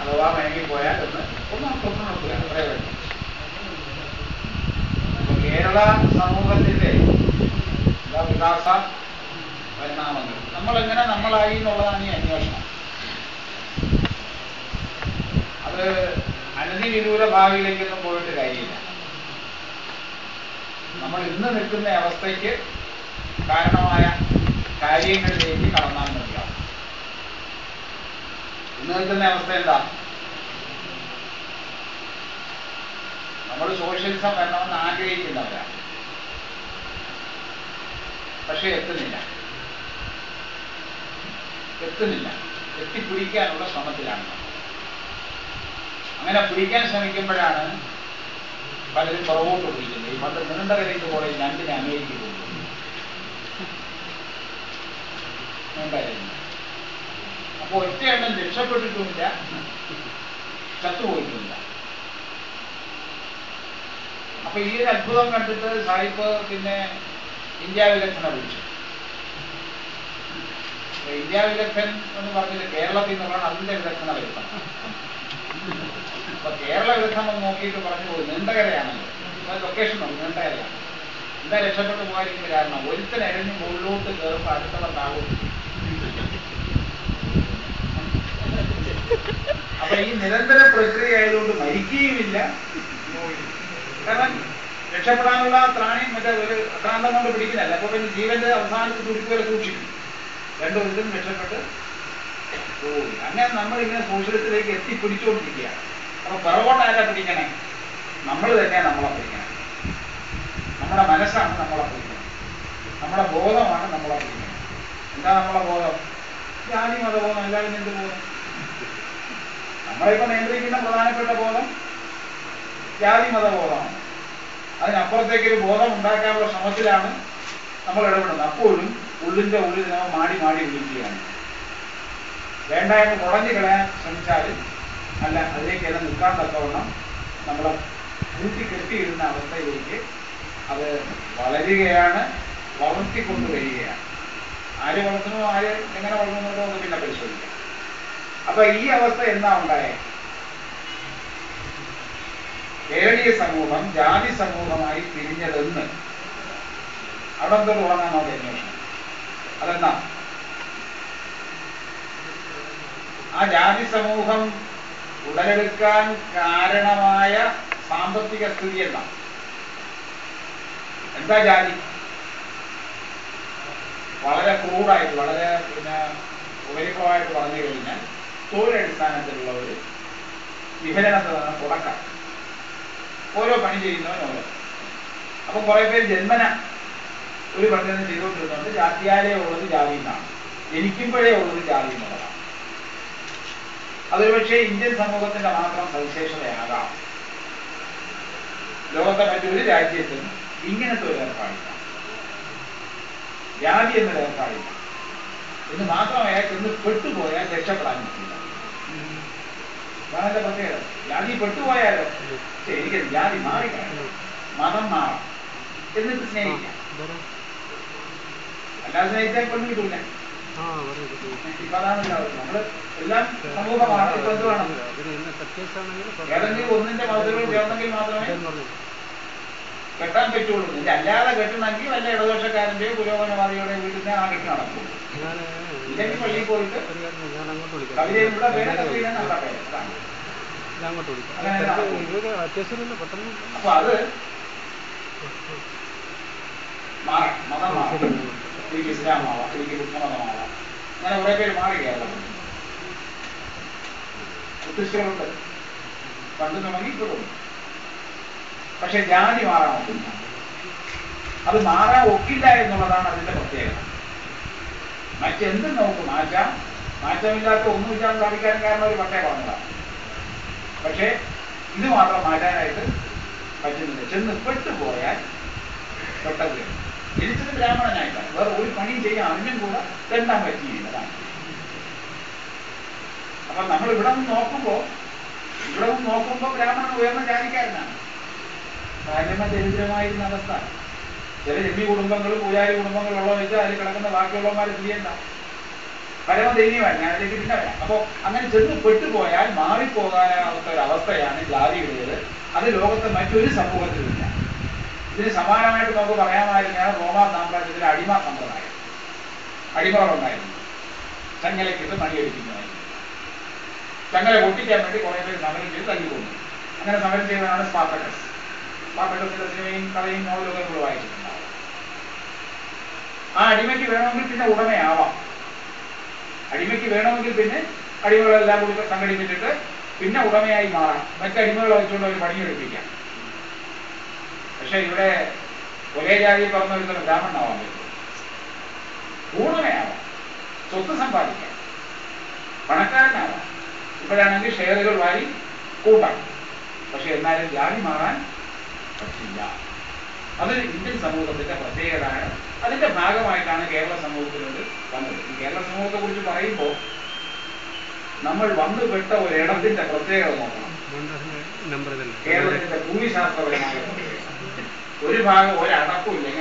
അഥവാ മയങ്ങിപ്പോയാൽ ഒന്ന് ഒന്ന് തൊട്ട് നോക്കുക അത്രേ വേണം അപ്പൊ കേരള സമൂഹത്തിന്റെ എന്താ വികാസ പരിണാമങ്ങൾ നമ്മളെങ്ങനെ നമ്മളായി എന്നുള്ളതാണ് ഈ അന്വേഷണം അത് അനധി വിദൂര ഭാവിയിലേക്കൊന്നും പോയിട്ട് കാര്യമില്ല നമ്മൾ ഇന്ന് നിൽക്കുന്ന അവസ്ഥയ്ക്ക് കാരണമായ കാര്യങ്ങളിലേക്ക് കടന്നാൽ മതിയാവും ഇന്ന് നിൽക്കുന്ന അവസ്ഥ എന്താ നമ്മൾ സോഷ്യലിസം വരണമെന്ന് ആഗ്രഹിക്കുന്നവരാണ് പക്ഷെ എത്തുന്നില്ല എത്തുന്നില്ല എത്തിപ്പിടിക്കാനുള്ള ശ്രമത്തിലാണ് നമ്മൾ. അങ്ങനെ പിടിക്കാൻ ശ്രമിക്കുമ്പോഴാണ് പലരും പുറകോട്ട് പിടിക്കുന്നത് ഈ പണ്ട് നീണ്ടകരയ്ക്ക് കോളേജ് രണ്ടിന് അമേരിക്കയിൽ കൊണ്ടുപോയി നീണ്ടകരയിൽ അപ്പൊ ഒറ്റയെണ്ണം രക്ഷപ്പെട്ടിട്ടുമില്ല ചത്തുപോയിട്ടുമില്ല അപ്പൊ ഈ ഒരു അത്ഭുതം കണ്ടിട്ട് സാഹിബ് പിന്നെ ഇന്ത്യ വിലക്ഷണ വിളിച്ചു അപ്പൊ ഇന്ത്യ വിലക്ഷൻ എന്ന് പറഞ്ഞിട്ട് കേരളത്തിൽ നിന്നുള്ളതാണ് അതിന്റെ വിലക്ഷണ വരുത്തണം അപ്പൊ കേരള വിലക്ഷണം നോക്കിയിട്ട് പറഞ്ഞു പോയി നീണ്ടകരയാണല്ലോ ലൊക്കേഷൻ നോക്കി നീണ്ടകരയാണ് എന്താ രക്ഷപ്പെട്ടു പോകാതിരിക്കുന്ന കാരണം ഒരുത്തൻ എഴഞ്ഞ് മുകളിലോട്ട് കയറുമ്പോൾ അടുത്തുള്ള താഴോട്ട് അപ്പൊ ഈ നിരന്തര പ്രക്രിയ ആയതുകൊണ്ട് മരിക്കുകയുമില്ല കാരണം രക്ഷപ്പെടാനുള്ള ത്രാണിയും മറ്റേ ഒരു അക്രാന്തം കൊണ്ട് പിടിക്കുന്നില്ല അപ്പൊ പിന്നെ ജീവന്റെ അവസാനത്തെ തുടിപ്പ് വരെ സൂക്ഷിക്കും രണ്ടു വിധം രക്ഷപ്പെട്ട് പോയി അങ്ങനെ നമ്മൾ ഇങ്ങനെ സോഷ്യലിസത്തിലേക്ക് എത്തിപ്പിടിച്ചുകൊണ്ടിരിക്കുകയാണ് അപ്പൊ പിറകോട്ട് ആരാ പിടിക്കണേ നമ്മൾ തന്നെ നമ്മളെ പിടിക്കണം നമ്മുടെ മനസ്സാണ് നമ്മളെ പിടിക്കണം നമ്മുടെ ബോധമാണ് നമ്മളെ പിടിക്കണം എന്താ നമ്മളെ ബോധം ജാതി മതബോധം എല്ലാവരും എന്ത് ബോധം നമ്മളിപ്പോ നിയന്ത്രിക്കുന്ന പ്രധാനപ്പെട്ട ബോധം ജാതി മതബോധമാണ് അതിനപ്പുറത്തേക്ക് ഒരു ബോധം ഉണ്ടാക്കാനുള്ള ശ്രമത്തിലാണ് നമ്മൾ ഇടപെടുന്നത് അപ്പോഴും ഉള്ളിന്റെ ഉള്ളിൽ നമ്മൾ മാടി മാടി വിളിക്കുകയാണ് വേണ്ട എന്ന് കുടഞ്ഞു കളയാൻ ശ്രമിച്ചാലും അല്ല അതിലേക്ക് എല്ലാം നിൽക്കാൻ തക്കവണ്ണം നമ്മളെ കൂട്ടി കെട്ടിയിടുന്ന അവസ്ഥയിലേക്ക് അത് വളരുകയാണ് വളർത്തിക്കൊണ്ട് വരികയാണ് ആര് വളർത്തുന്നു ആര് എങ്ങനെ വളർത്തുന്നതോ എന്ന് പിന്നെ പരിശോധിക്കാം അപ്പൊ ഈ അവസ്ഥ എന്നാ ഉണ്ടായേ കേരളീയ സമൂഹം ജാതി സമൂഹമായി പിരിഞ്ഞതെന്ന് അവിടെ എന്തോ തുടങ്ങാൻ നോക്കി അന്വേഷണം അതെന്താ ആ ജാതി സമൂഹം ഉടലെടുക്കാൻ കാരണമായ സാമ്പത്തിക സ്ഥിതി എന്താ എന്താ ജാതി വളരെ ക്രൂഡായിട്ട് വളരെ പിന്നെ ഉപരിപ്ലവമായിട്ട് പറഞ്ഞു കഴിഞ്ഞാൽ തൊഴിലടിസ്ഥാനത്തിലുള്ള ഒരു വിഭജനത്തിലാണ് തുടക്കം ഓരോ പണി ചെയ്യുന്നവൻ ഓരോ അപ്പൊ കുറെ പേര് ജന്മന ഒരു പണി തന്നെ ചെയ്തുകൊണ്ടിരുന്നുണ്ട് ജാതിയാലേ ഉള്ളത് ജാതി എന്നാണ് ജനിക്കുമ്പോഴേ ഉള്ളത് ജാതി എന്നുള്ളതാണ് അതൊരു പക്ഷേ ഇന്ത്യൻ സമൂഹത്തിന്റെ മാത്രം സവിശേഷതയാകാം ലോകത്തെ മറ്റൊരു രാജ്യത്തും ഇങ്ങനത്തെ ഒരു ഏർപ്പാടില്ല ജാതി എന്നൊരു ഏർപ്പാടില്ല എന്ന് മാത്രമേ ചെന്ന് പെട്ടുപോയാൽ രക്ഷപ്പെടാൻ പറ്റില്ല അതാണ് എന്റെ പ്രത്യേകത ജാതി പെട്ടുപോയാലോ പക്ഷേ എനിക്ക് ജാതി മാറിക്കണം മതം മാറാം എന്നിട്ട് സ്നേഹിക്കാം അല്ലാതെ സ്നേഹിച്ചാൽ പെണ്ണ് കിട്ടൂല ഇപ്പൊ അതാണ് ഉണ്ടാവുന്നത് നമ്മള് എല്ലാം സമൂഹമാണ് ഇപ്പൊ എന്ത് വേണം ഏതെങ്കിലും ഒന്നിന്റെ മതത്തിലൂടെ ചേർന്നെങ്കിൽ മാത്രമേ കെട്ടാൻ പറ്റുള്ളൂ ഇല്ല അല്ലാതെ കെട്ടണമെങ്കിൽ വല്ല ഇടദോഷക്കാരന്റെയോ പുരോഗമനവാദികളുടെയോ വീട്ടിൽ നിന്ന് ആ കെട്ട് നടക്കുള്ളൂ ഇല്ലെങ്കിൽ പള്ളിയിൽ പോയിട്ട് കവിതയിൽ ഇവിടെ പേര് കവിത നമ്മുടെ പേര് അതാണ്. അപ്പൊ അത് മാറാം മതം മാറാം എനിക്ക് ഇസ്ലാമാവാം എനിക്ക് ബുദ്ധമതമാവാം അങ്ങനെ കുറെ പേര് മാറി കേരളം ബുദ്ധിസ്റ്റുകളുണ്ട് പണ്ട് തുടങ്ങി ഇപ്പോഴും പക്ഷെ ജാതി മാറാൻ ഒക്കില്ല അത് മാറാൻ ഒക്കില്ല എന്നുള്ളതാണ് അതിന്റെ പ്രത്യേകത മറ്റെന്തും നമുക്ക് മാറ്റാം മാറ്റമില്ലാത്ത ഒന്നുമില്ലാതെ സ്ഥാപിക്കാൻ കാരണം ഒരു പട്ടേ പറഞ്ഞതാണ് പക്ഷേ ഇത് മാത്രം മാറ്റാനായിട്ട് പറ്റുന്നില്ല ചെന്ന് പെട്ടുപോയാൽ പെട്ടത് ജനിച്ചത് ബ്രാഹ്മണനായിട്ടാണ് വേറെ ഒരു പണിയും ചെയ്യാൻ അതിനും കൂടെ തെണ്ടാൻ പറ്റിയില്ല അതാണ് അപ്പൊ നമ്മൾ ഇവിടെ നിന്ന് നോക്കുമ്പോ ഇവിടെ നിന്ന് നോക്കുമ്പോ ബ്രാഹ്മണൻ ഉയർന്ന ജാതിക്കാരനാണ് പരമ ദരിദ്രമായിരുന്ന അവസ്ഥ ചില ജന്മി കുടുംബങ്ങളും പൂജാരി കുടുംബങ്ങളും ഉള്ള വെച്ചാൽ അതിൽ കിടക്കുന്ന ബാക്കിയുള്ളവന്മാരെ ചെയ്യണ്ട പരമദയനീയമാണ് ഞാൻ അതിലേക്ക് പിന്നെ വരാം അപ്പോൾ അങ്ങനെ ചെന്ന് പെട്ടുപോയാൽ മാറിപ്പോകാനാവാത്ത ഒരു അവസ്ഥയാണ് ജാതിയുടേത് അത് ലോകത്തെ മറ്റൊരു സമൂഹത്തിലുമില്ല ഇതിന് സമാനമായിട്ട് നമുക്ക് പറയാമായിരുന്നാണ് റോമാ സാമ്രാജ്യത്തിലെ അടിമ സമ്പ്രദായം അടിമകളുണ്ടായിരുന്നു ചങ്ങലക്കിട്ട് മണിയടിക്കുന്നതായിരുന്നു ചങ്ങല പൊട്ടിക്കാൻ വേണ്ടി കുറെ പേര് സമരം ചെയ്ത് തല്ലിക്കൊന്നു അങ്ങനെ സമരം ചെയ്തതാണ് സ്പാർട്ടക്കസ് സ്പാർട്ടക്കസിന്റെ സിനിമയും കഥയും നോവലൊക്കെ നമ്മൾ വായിച്ചിട്ടുണ്ടാവും ആ അടിമയ്ക്ക് വേണമെങ്കിൽ പിന്നെ ഉടമയാവാം അടിമയ്ക്ക് വേണമെങ്കിൽ പിന്നെ അടിമകളെല്ലാം കൂടി സംഘടിപ്പിച്ചിട്ട് പിന്നെ ഉടമയായി മാറാം മറ്റടിമകളെ വെച്ചുകൊണ്ട് അവർ പണിയെടുപ്പിക്കാം പക്ഷെ ഇവിടെ ഒരേ ജാതിയിൽ പറഞ്ഞ ഒരു ബ്രാഹ്മണനാവാൻ പറ്റും ഉടമയാവാം സ്വത്ത് സമ്പാദിക്കാം പണക്കാരനാവാം ഇപ്പോഴാണെങ്കിൽ ഷെയറുകൾ വാരി കൂട്ടാം പക്ഷെ എന്നാലും ജാതി മാറാൻ പറ്റില്ല അത് ഇന്ത്യൻ സമൂഹത്തിന്റെ പ്രത്യേകതയാണ് അതിന്റെ ഭാഗമായിട്ടാണ് കേരള സമൂഹത്തിലോട്ട് വന്നത് ഈ കേരള സമൂഹത്തെ കുറിച്ച് പറയുമ്പോൾ നമ്മൾ വന്നുപെട്ട ഒരിടത്തിന്റെ പ്രത്യേകത നോക്കണം നമ്പർ ഇതല്ലേ കേരളത്തിന്റെ ഭൂമിശാസ്ത്രപരമായ പ്രത്യേകത. ഒരു ഭാഗം ഒരടപ്പുമില്ല